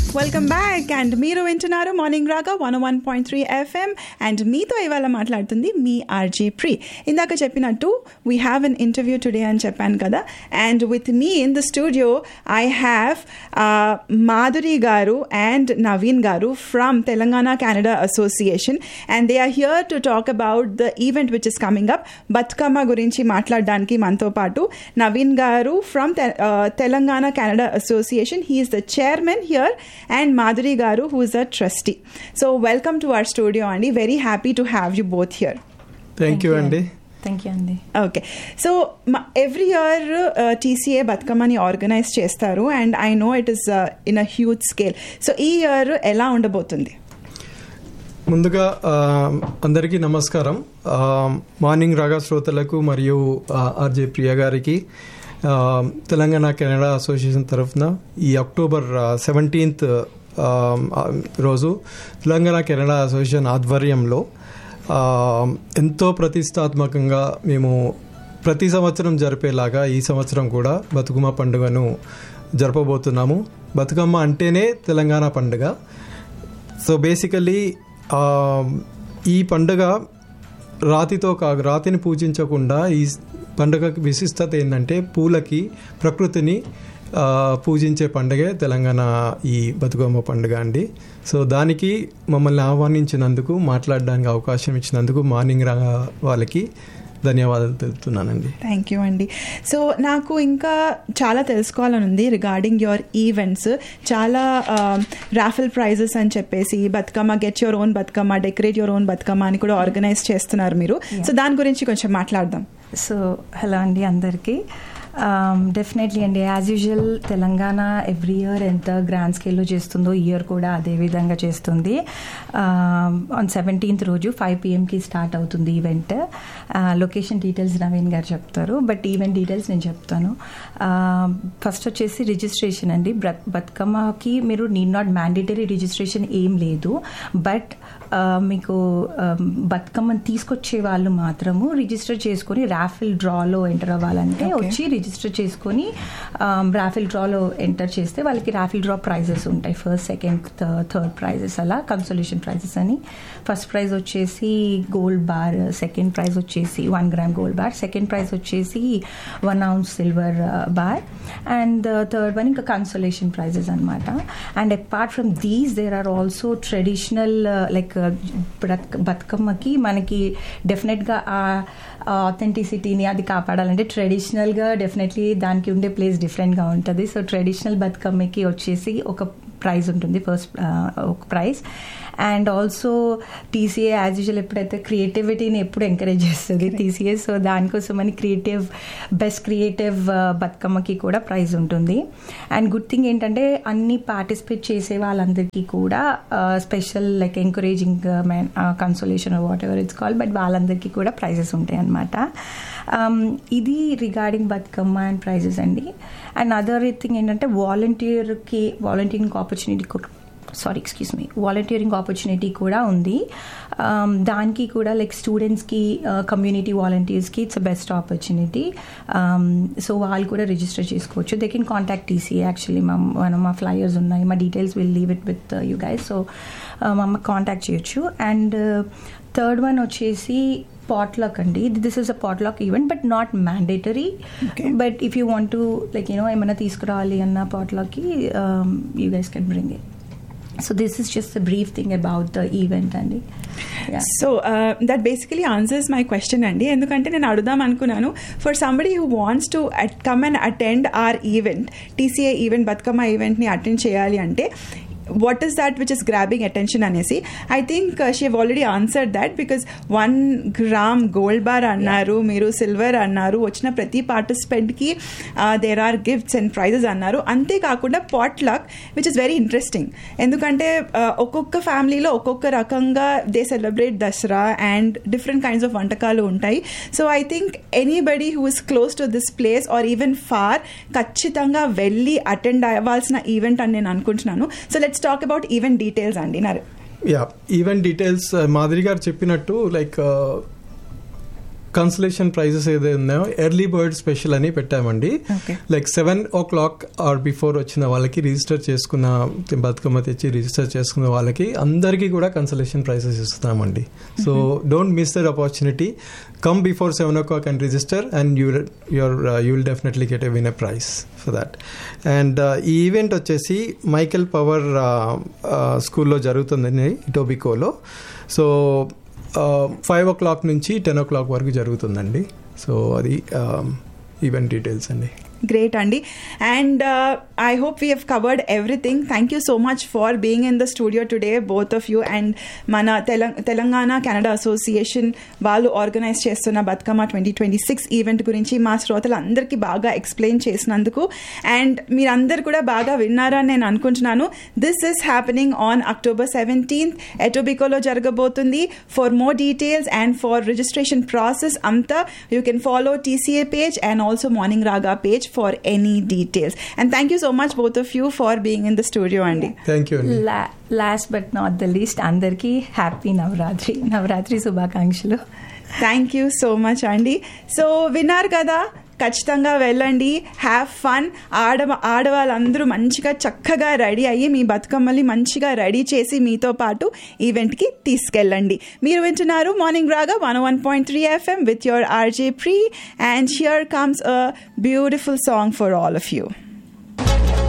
Welcome back and మీరు వింటున్నారు morning raga one one point three FM and మీతో ఇవాళ మాట్లాడుతుంది మీ ఆర్జే ప్రీ ఇందాక చెప్పినట్టు we have an interview today అని చెప్పాను కదా and with me in the studio I have Madhuri garu and Naveen garu from Telangana Canada association and they are here to talk about the event which is coming up Bathukamma గురించి మాట్లాడడానికి మనతో పాటు Naveen garu from Telangana Canada association he is the chairman here and Madhuri garu who is a trustee so welcome to our studio అండి very happy to have you both here thank you అండి thank you అండి okay so every year TCA బతుకమ్మని organize చేస్తారు and I know it is in a huge scale so ఈ year ఎలా ఉండబోతుంది ముందుగా ఆ, అందరికీ నమస్కారం ఆ, మార్నింగ్ రాగా శ్రోతలకు మరియు ఆ, ఆర్జే ప్రియ గారికి ఆ, తెలంగాణ కెనడా అసోసియేషన్ తరఫున ఈ అక్టోబర్ సెవెంటీన్త్ రోజు తెలంగాణ కెనడా అసోసియేషన్ ఆధ్వర్యంలో ఆ, ఎంతో ప్రతిష్టాత్మకంగా మేము ప్రతి సంవత్సరం జరిపేలాగా ఈ సంవత్సరం కూడా బతుకమ్మ పండుగను జరపబోతున్నాము బతుకమ్మ అంటేనే తెలంగాణ పండుగ సో బేసికలీ ఈ పండుగ రాతితో కాదు రాతిని పూజించకుండా ఈ పండుగకి విశిష్టత ఏంటంటే పూలకి ప్రకృతిని ఆ, పూజించే పండుగే తెలంగాణ ఈ బతుకమ్మ పండుగ అండి సో దానికి మమ్మల్ని ఆహ్వానించినందుకు మాట్లాడడానికి అవకాశం ఇచ్చినందుకు మార్నింగ్ రా వాళ్ళకి ధన్యవాదాలు తెలుపుతున్నానండి థ్యాంక్ యూ అండి సో నాకు ఇంకా చాలా తెలుసుకోవాలని ఉంది రిగార్డింగ్ యువర్ ఈవెంట్స్ చాలా రాఫిల్ ప్రైజెస్ అని చెప్పేసి Bathukamma get your own Bathukamma decorate your own Bathukamma అని కూడా ఆర్గనైజ్ చేస్తున్నారు మీరు సో దాని గురించి కొంచెం మాట్లాడదాం సో హలో అండి అందరికీ డెఫినెట్లీ అండి as usual Telangana every year ఎంత గ్రాండ్ స్కేల్లో చేస్తుందో ఈ ఇయర్ కూడా అదే విధంగా చేస్తుంది ఆన్ సెవెంటీన్త్ రోజు ఫైవ్ పిఎంకి స్టార్ట్ అవుతుంది event location details Naveen garu చెప్తారు బట్ ఈవెంట్ డీటెయిల్స్ నేను చెప్తాను ఫస్ట్ వచ్చేసి రిజిస్ట్రేషన్ అండి బ్ర- బతుకమ్మకి మీరు నీడ్ నాట్ మ్యాండేటరీ రిజిస్ట్రేషన్ ఏం లేదు బట్ మీకు బతుకమ్మని తీసుకొచ్చే వాళ్ళు మాత్రము రిజిస్టర్ చేసుకొని రాఫిల్ డ్రాలో ఎంటర్ అవ్వాలంటే Okay. వచ్చి రిజిస్టర్ చేసుకొని రాఫిల్ డ్రాలో ఎంటర్ చేస్తే వాళ్ళకి రాఫిల్ డ్రా ప్రైజెస్ ఉంటాయి ఫస్ట్ సెకండ్ థర్డ్ ప్రైజెస్ అలా కన్సోలేషన్ ప్రైజెస్ అని ఫస్ట్ ప్రైజ్ వచ్చేసి గోల్డ్ బార్ సెకండ్ ప్రైజ్ వచ్చేసి one gram gold bar second prize వచ్చేసి one ounce silver bar and third one ఇంకా కన్సోలేషన్ ప్రైజెస్ అనమాట and apart from these there are also traditional like బతుకమ్మకి మనకి డెఫినెట్గా ఆ ఆథెంటిసిటీని అది కాపాడాలంటే ట్రెడిషనల్గా డెఫినెట్లీ దానికి ఉండే ప్లేస్ డిఫరెంట్గా ఉంటుంది సో ట్రెడిషనల్ బతుకమ్మకి వచ్చేసి ఒక ప్రైజ్ ఉంటుంది ఫస్ట్ ఒక prize and also TCA as usual ఎప్పుడైతే క్రియేటివిటీని ఎప్పుడు ఎంకరేజ్ చేస్తుంది టీసీఏ సో దానికోసం అని క్రియేటివ్ బెస్ట్ క్రియేటివ్ బతుకమ్మకి కూడా ప్రైజ్ ఉంటుంది అండ్ గుడ్ థింగ్ ఏంటంటే అన్ని పార్టిసిపేట్ చేసే వాళ్ళందరికీ కూడా special like encouraging consolation whatever it's call but వాళ్ళందరికీ కూడా ప్రైజెస్ ఉంటాయి అనమాట ఇది రిగార్డింగ్ బతుకమ్మ అండ్ ప్రైజెస్ అండి అండ్ అదర్ థింగ్ ఏంటంటే వాలంటీర్కి volunteering opportunity sorry excuse me volunteering opportunity కూడా ఉంది Um, దానికి కూడా లైక్ స్టూడెంట్స్కి కమ్యూనిటీ వాలంటీర్స్కి ఇట్స్ బెస్ట్ ఆపర్చునిటీ సో వాళ్ళు కూడా రిజిస్టర్ చేసుకోవచ్చు they can contact TC actually మా మన మా ఫ్లయర్స్ ఉన్నాయి మా details will leave it with you guys so మా అమ్మ కాంటాక్ట్ చేయొచ్చు అండ్ థర్డ్ వన్ వచ్చేసి పాట్లాక్ అండి this is a potluck event but not mandatory Okay. But if you want to like you know ఏమైనా తీసుకురావాలి అన్న పాట్లాక్కి you guys can bring it so this is just the brief thing about the event అండి Yeah. So that basically answers my question అండి ఎందుకంటే నేను అడుగుదాం అనుకున్నాను for somebody who wants to come and attend our event TCA event Bathukamma ఈవెంట్ని attend చేయాలి అంటే what is that which is grabbing attention అనేసి I think she have already answered that because one gram gold bar అన్నారు మీరు silver అన్నారు వచ్చిన ప్రతి పార్టిసిపెంట్కి there are gifts and prizes అన్నారు అంతేకాకుండా potluck which is very interesting ఎందుకంటే uh, ఒక్కొక్క ఫ్యామిలీలో ఒక్కొక్క రకంగా they celebrate Dasara and different kinds of వంటకాలు ఉంటాయి so I think anybody who is close to this place or even far ఖచ్చితంగా వెళ్ళి అటెండ్ అవ్వాల్సిన ఈవెంట్ అని నేను అనుకుంటున్నాను so let's talk about event details అండి నా యా ఈవెంట్ డీటెయిల్స్ మాదిరి గారు చెప్పినట్టు లైక్ కన్సలేషన్ ప్రైజెస్ ఏదైతే ఉన్నాయో ఎర్లీ బర్డ్ స్పెషల్ అని పెట్టామండి Okay. Like seven o'clock or before వచ్చిన వాళ్ళకి రిజిస్టర్ చేసుకున్న బతుకమ్మ తెచ్చి రిజిస్టర్ చేసుకున్న వాళ్ళకి అందరికీ కూడా కన్సలేషన్ ప్రైసెస్ ఇస్తున్నామండి so don't miss that opportunity come before seven o'clock and register and you your you will definitely get a win a prize for that and ఈ ఈవెంట్ వచ్చేసి Michael Power స్కూల్లో జరుగుతుందండి టోబికోలో so five o'clock నుంచి ten o'clock వరకు జరుగుతుందండి so అది event details అండి Great, Andy. And uh, I hope we have covered everything. Thank you so much for being in the studio today, both of you. And మన తెలం Telangana Canada association వాళ్ళు organize చేస్తున్న Bathukamma twenty twenty six event గురించి మా శ్రోతలందరికీ బాగా explain చేసినందుకు and మీరందరు కూడా బాగా విన్నారని నేను అనుకుంటున్నాను this is happening on October seventeenth ఎటోబికోలో జరగబోతుంది for more details and for registration process అంతా you can follow TCA page and also morning raga page for any details and thank you so much both of you for being in the studio అండి thank you అండి last but not the least అందరికీ happy Navaratri Navaratri శుభాకాంక్షలు thank you so much అండి so విన్నారు కదా ఖచ్చితంగా వెళ్ళండి have fun ఆడ ఆడవాళ్ళందరూ మంచిగా చక్కగా రెడీ అయ్యి మీ బతుకమ్మల్ని మంచిగా రెడీ చేసి మీతో పాటు ఈవెంట్కి తీసుకెళ్ళండి మీరు వింటున్నారు morning raga one one point three FM with your RJ Pree and here comes a beautiful song for all of you